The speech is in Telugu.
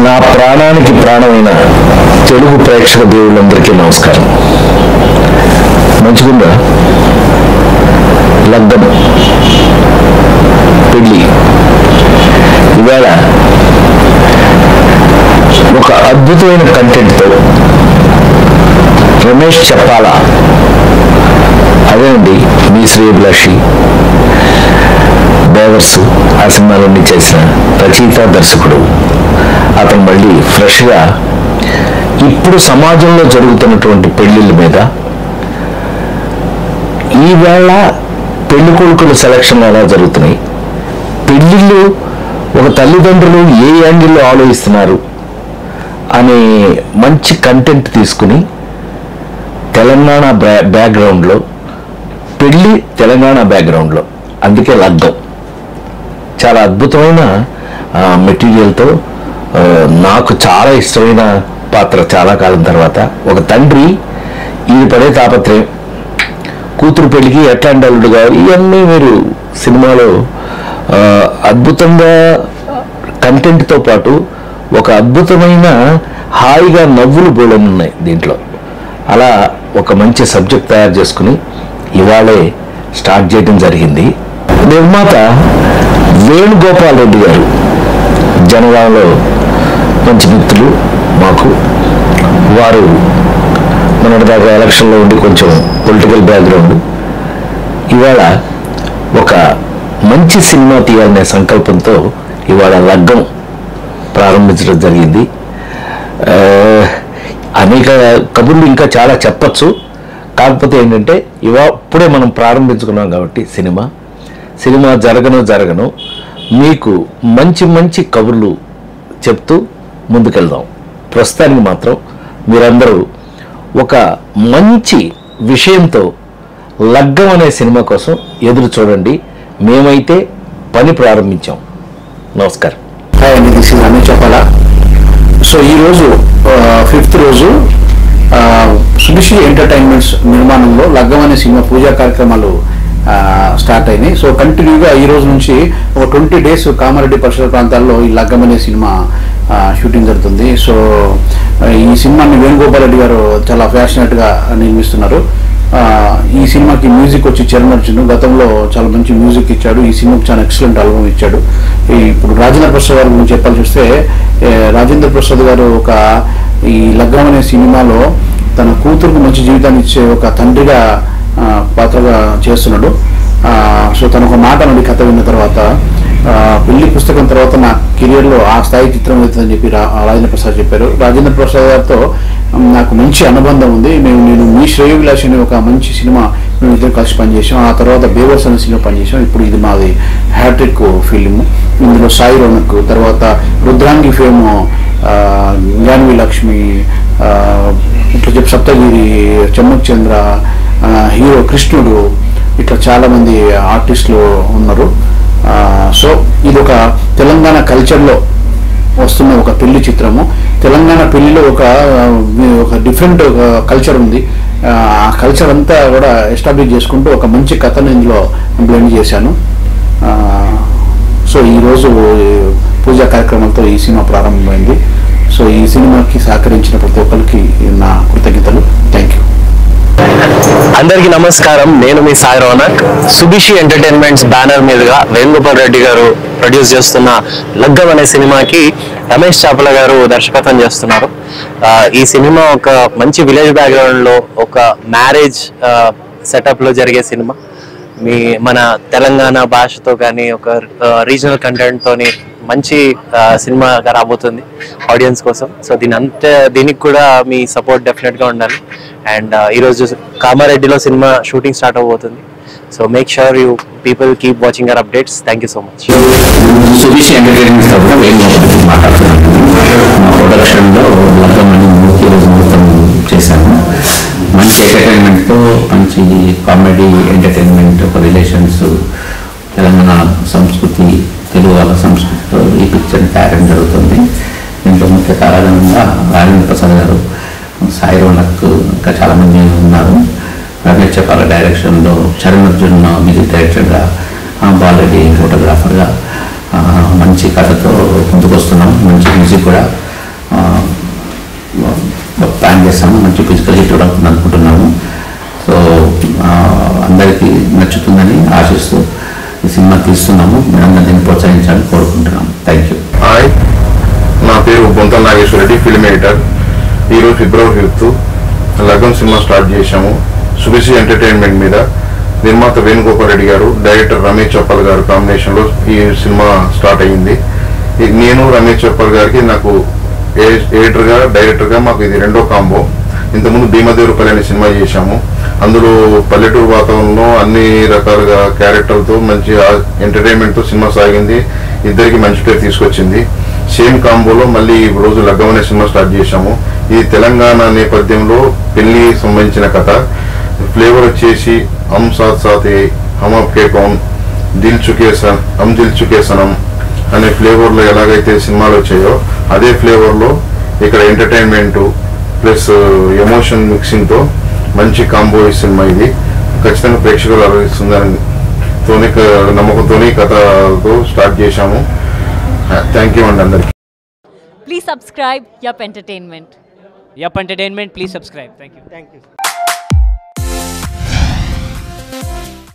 నా ప్రాణానికి ప్రాణమైన తెలుగు ప్రేక్షక దేవుళ్ళందరికీ నమస్కారం మంచిగుందా లగ్గం పెళ్ళి ఇవాళ ఒక అద్భుతమైన కంటెంట్తో రమేష్ చెప్పాలా అదేనండి మీ శ్రేయభిలాషి బేవర్స్ ఆ సినిమాలన్నీ చేసిన రచయిత దర్శకుడు అతను మళ్ళీ ఫ్రెష్గా ఇప్పుడు సమాజంలో జరుగుతున్నటువంటి పెళ్ళిళ్ళ మీద ఈవేళ పెళ్లి కొడుకుల సెలక్షన్ ఎలా జరుగుతున్నాయి పెళ్ళిళ్ళు ఒక తల్లిదండ్రులు ఏ యాంగిల్లో ఆలోచిస్తున్నారు అనే మంచి కంటెంట్ తీసుకుని తెలంగాణ బ్యా బ్యాక్గ్రౌండ్లో పెళ్ళి తెలంగాణ బ్యాక్గ్రౌండ్లో అందుకే లగ్గం చాలా అద్భుతమైన మెటీరియల్తో నాకు చాలా ఇష్టమైన పాత్ర చాలా కాలం తర్వాత ఒక తండ్రి ఇది పడే తాపత్రయం కూతురు పెళ్ళికి ఎట్లాంటి అల్లుడు కావాలి ఇవన్నీ మీరు సినిమాలో ఆ, అద్భుతంగా కంటెంట్తో పాటు ఒక అద్భుతమైన హాయిగా నవ్వులు బోళని ఉన్నాయి దీంట్లో అలా ఒక మంచి సబ్జెక్ట్ తయారు చేసుకుని ఇవాళే స్టార్ట్ చేయడం జరిగింది నిర్మాత వేణుగోపాల్ రెడ్డి గారు జనగాంలో మంచి మిత్రులు మాకు వారు మొన్నటిదాకా ఎలక్షన్లో ఉండి కొంచెం పొలిటికల్ బ్యాక్గ్రౌండ్ ఇవాళ ఒక మంచి సినిమా తీయాలనే సంకల్పంతో ఇవాళ లగ్గం ప్రారంభించడం జరిగింది ఆ, అనేక కబుర్లు ఇంకా చాలా చెప్పచ్చు కాకపోతే ఏంటంటే ఇవా ఇప్పుడే మనం ప్రారంభించుకున్నాం కాబట్టి సినిమా సినిమా జరగను జరగను మీకు మంచి మంచి కబుర్లు చెప్తూ ముందుకెళ్దాం ప్రస్తుతానికి మాత్రం మీరందరూ ఒక మంచి విషయంతో లగ్గం అనే సినిమా కోసం ఎదురు చూడండి మేమైతే పని ప్రారంభించాం నమస్కారం హాయ్ అండి దిస్ ఇస్ అమిత్ చెప్పాలా సో ఈరోజు ఫిఫ్త్ రోజు ఆ, సుభిషి ఎంటర్టైన్మెంట్స్ నిర్మాణంలో లగ్గం అనే సినిమా పూజా కార్యక్రమాలు ఆ, స్టార్ట్ అయినాయి సో కంటిన్యూగా ఈ రోజు నుంచి ఒక ట్వంటీ డేస్ కామారెడ్డి పరిసర ప్రాంతాల్లో ఈ లగ్గం అనే సినిమా ఆ, షూటింగ్ జరుగుతుంది సో ఆ, ఈ సినిమాని వేణుగోపాల్ రెడ్డి గారు చాలా ఫ్యాషనేట్ గా నిర్మిస్తున్నారు ఆ, ఈ సినిమాకి మ్యూజిక్ వచ్చి చరణ్ అర్జున్ గతంలో చాలా మంచి మ్యూజిక్ ఇచ్చాడు ఈ సినిమాకి చాలా ఎక్సలెంట్ ఆల్బమ్ ఇచ్చాడు ఈ ఇప్పుడు రాజేంద్ర ప్రసాద్ గారి గురించి చెప్పాల్సి వస్తే ఏ, రాజేంద్ర ప్రసాద్ గారు ఒక ఈ లగ్గం అనే సినిమాలో తన కూతురుకు మంచి జీవితాన్ని ఇచ్చే ఒక తండ్రిగా ఆ, పాత్రగా చేస్తున్నాడు ఆ, సో తను ఒక మాట నుండి కథ విన్న తర్వాత ఆ, పెళ్లి పుస్తకం తర్వాత నా కెరియర్లో ఆ స్థాయి చిత్రం అవుతుందని చెప్పి రా- రాజేంద్ర ప్రసాద్ చెప్పారు రాజేంద్ర ప్రసాద్ గారితో ఉమ్, నాకు మంచి అనుబంధం ఉంది మేము నేను మీ శ్రేయోభిలాష్ అనే ఒక మంచి సినిమా మేము ఇద్దరు కలిసి పనిచేసాం ఆ తర్వాత బేవర్స్ అనే సినిమా పనిచేసాం ఇప్పుడు ఇది మాది హ్యాట్రిక్ ఫిల్మ్ ఇందులో సాయి రోనక్ తర్వాత రుద్రాంగి ఫేమ్ ఆ, జ్ఞానవి లక్ష్మి ఆ, ఇట్లా చెప్పి సప్తగిరి చెమ్మక్ చంద్ర ఆ, హీరో కృష్ణుడు ఇట్లా చాలా మంది ఆర్టిస్టులు ఉన్నారు ఆ, సో ఇది ఒక తెలంగాణ కల్చర్లో వస్తున్న ఒక పెళ్లి చిత్రము తెలంగాణ పెళ్లిలో ఒక ఆ, ఒక డిఫరెంట్ కల్చర్ ఉంది ఆ కల్చర్ అంతా కూడా ఎస్టాబ్లిష్ చేసుకుంటూ ఒక మంచి కథను ఇందులో బ్లెండ్ చేశాను ఆ, సో ఈరోజు ఈ పూజా కార్యక్రమంతో ఈ సినిమా ప్రారంభమైంది సో ఈ సినిమాకి సహకరించిన ప్రతి ఒక్కరికి నా కృతజ్ఞతలు థ్యాంక్ యూ అందరికీ నమస్కారం నేను మీ సాయి రోనక్ సుభిషి ఎంటర్టైన్మెంట్స్ బ్యానర్ మీదుగా వేణుగోపాల్ రెడ్డి గారు ప్రొడ్యూస్ చేస్తున్న లగ్గం అనే సినిమాకి రమేష్ చాపల గారు దర్శకత్వం చేస్తున్నారు ఆ, ఈ సినిమా ఒక మంచి విలేజ్ బ్యాక్గ్రౌండ్ లో ఒక మ్యారేజ్ సెటప్ లో జరిగే సినిమా మీ మన తెలంగాణ భాషతో కానీ ఒక రీజనల్ కంటెంట్ తోని మంచి ఆ, సినిమాగా రాబోతుంది ఆడియన్స్ కోసం సో దీని అంతే దీనికి కూడా మీ సపోర్ట్ డెఫినెట్ గా ఉండాలి అండ్ ఈరోజు కామారెడ్డిలో సినిమా షూటింగ్ స్టార్ట్ అవబోతుంది so make sure you people keep watching our updates thank you so much Subhish entertainment తరఫున వేణుగోపాల్ మాట్లాడుతున్నాను మా ప్రొడక్షన్లో లగ్గం అని మూర్తి రోజు మొత్తం చేశాము మంచి ఎంటర్టైన్మెంట్తో మంచి కామెడీ ఎంటర్టైన్మెంట్ ఒక రిలేషన్స్ తెలంగాణ సంస్కృతి తెలుగు వాళ్ళ సంస్కృతితో ఈ పిక్చర్ తయారం జరుగుతుంది దీంట్లో ముఖ్య కారణంగా రాజేంద్ర ప్రసాద్ గారు సాయి రోనక్ ఇంకా చాలామంది ఉన్నారు రమేష్ చెప్పాల డైరెక్షన్లో చరణ్ అర్జున్ మ్యూజిక్ డైరెక్టర్గా బాలరెడ్డి ఫోటోగ్రాఫర్గా ఆ, మంచి కథతో ముందుకు వస్తున్నాం మంచి మ్యూజిక్ కూడా ప్లాన్ చేస్తాము మంచి ఫిజికల్ హిట్ కూడా అవుతుంది అనుకుంటున్నాము సో ఆ, అందరికీ నచ్చుతుందని ఆశిస్తూ ఈ సినిమా తీస్తున్నాము మీరందరూ దీన్ని ప్రోత్సహించాలని కోరుకుంటున్నాము థ్యాంక్ యూ హాయ్ నా పేరు బొంతల నాగేశ్వరరెడ్డి ఫిల్మ్ ఎడిటర్ ఈరోజు February fifth Laggam cinema start చేశాము సుబిసి ఎంటర్టైన్మెంట్ మీద నిర్మాత వేణుగోపాల్ రెడ్డి గారు డైరెక్టర్ రమేష్ చప్పల్ గారు కాంబినేషన్లో ఈ సినిమా స్టార్ట్ అయ్యింది ఈ నేను రమేష్ చప్పల్ గారికి నాకు ఏ- ఎడిటర్గా డైరెక్టర్గా మాకు ఇది రెండో కాంబో ఇంతకుముందు భీమదేవరపల్లి అనే సినిమా చేశాము అందులో పల్లెటూరు వాతావరణంలో అన్ని రకాలుగా క్యారెక్టర్లతో మంచి ఎంటర్టైన్మెంట్తో సినిమా సాగింది ఇద్దరికి మంచి పేరు తీసుకొచ్చింది సేమ్ కాంబోలో మళ్ళీ ఈ రోజు లగ్గం అనే సినిమా స్టార్ట్ చేశాము ఇది తెలంగాణ నేపథ్యంలో పెళ్లి సంబంధించిన కథ ఫ్లేవర్ వచ్చేసి హమ్ సాత్ సాత్ ఏ హమ్ అప్ కే కౌన్ దిల్ చుకే సన్ హమ్ దిల్ చుకే సనం అనే ఫ్లేవర్లో ఎలాగైతే సినిమాలు వచ్చాయో అదే ఫ్లేవర్లో ఇక్కడ ఎంటర్టైన్మెంట్ ప్లస్ ఎమోషన్ మిక్సింగ్తో మంచి కాంబో ఈ సినిమా ఇది ఖచ్చితంగా ప్రేక్షకులు ఆలోచిస్తుందని తోనే నమ్మకంతోనే ఈ కథతో స్టార్ట్ చేశాము థ్యాంక్ యూ అండి అందరికీ Please subscribe Yup Entertainment. Yup Entertainment, please subscribe. Thank you. Thank you.